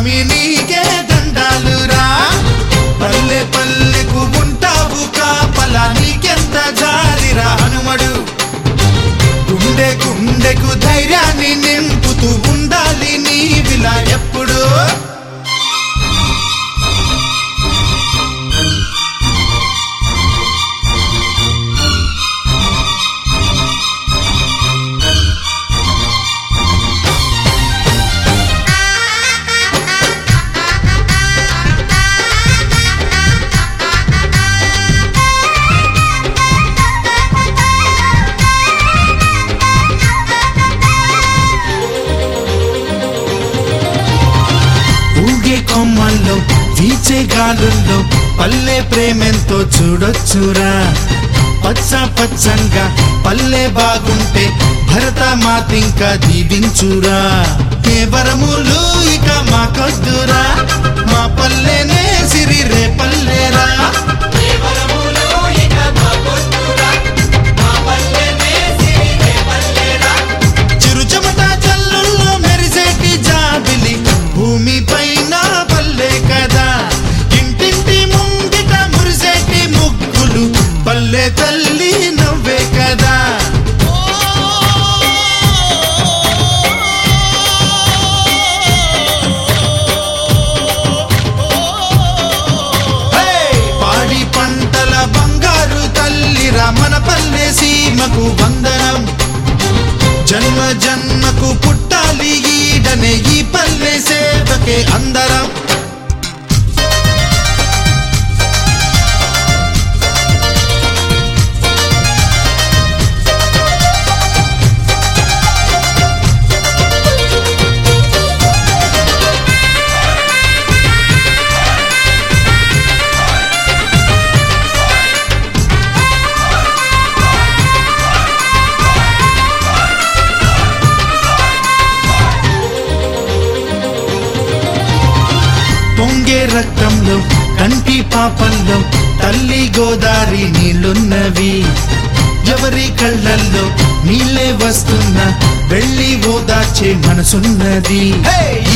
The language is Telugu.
స్వామి నీకే దండాలురా పల్లె పల్లెకు ఉంటావు కాపల నీకెంత జాలిరా హనుమడు గుండె గుండెకు ధైర్యాన్ని నింపుతూ ఉండాలి నీవిలా ఎప్పుడు ఊగే కొమ్మల్లో వీచే గాలుల్లో పల్లె ప్రేమెంతో చూడొచ్చురా పచ్చ పచ్చంగా పల్లె బాగుంటే భరత మాతింకా దీవించురా ఏ వరములు ఇక మాకొద్దురా మా పల్లెనే సిరి రే పల్లెరా చిరు చెమట జల్లుల్లో మెరిసేటి జాబిలి భూమి పైన పల్లె కదా ఇంటింటి ముంగిట మురిసేటి ముగ్గులు పల్లె తల్లి నవ్వే కదా హే! పాడి పంటల బంగారు తల్లిరా మన పల్లె సీమకు వందనం జన్మ జన్మకు పుట్టాలి ఈడనే ఈ పల్లె సేవకే అందరం పొంగే రక్తంలో కంటి పాపంలో తల్లి గోదారి నీళ్ళున్నవి ఎవరి కళ్ళల్లో నీళ్ళే వస్తున్నా వెళ్ళి ఓదార్చే మనసున్నది హే!